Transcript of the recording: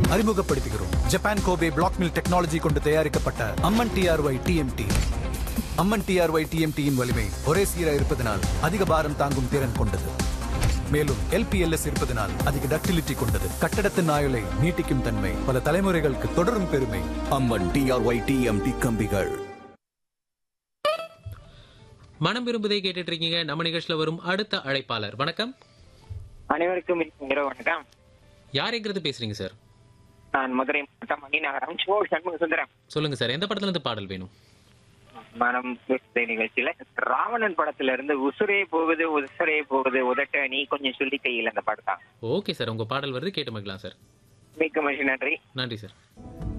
அறிமுகப்படுத்துகிறோம் Japan Kobe black mill technology கொண்டு தயாரிக்கப்பட்ட Amman TRY TMT Amman TRY டிஎம்டியின் வலிமை ஒரே சீரா இருப்பதனால் அதிக பாரம் தாங்கும் திறன் கொண்டது மேலும் எல்பிஎல்எஸ் இருப்பதனால் அதிக டக்டிலிட்டி கொண்டது கட்டடத்தின் ஆயுளை நீட்டிக்கும் தன்மை பல தலைமுறைகளுக்கு தொடரும் பெருமை அம்மன் டிஆர்ஒய் டிஎம்டி கம்பிகள் மனம் விரும்புதை கேட்டுட்டு இருக்கீங்க நம்ம நிகழ்ச்சியில வரும் அடுத்த அழைப்பாளர் வணக்கம் அனைவருக்கும் இரவு வணக்கம் யாருங்கிறது பேசுறீங்க சார் நான் மதுரை மாவட்டம் மணிநகரம் சோ சண்முக சுந்தரம் சொல்லுங்க சார் எந்த படத்துல இருந்து பாடல் வேணும் மனம் பேசுதை நிகழ்ச்சியில ராவணன் படத்துல இருந்து உசுரே போகுது உசுரே போகுது உதட்ட நீ கொஞ்சம் சொல்லி கையில் அந்த பாட்டு தான் ஓகே சார் உங்க பாடல் வருது கேட்டு மகிழலாம் சார் மிக்க மகிழ்ச்சி நன்றி நன்றி சார்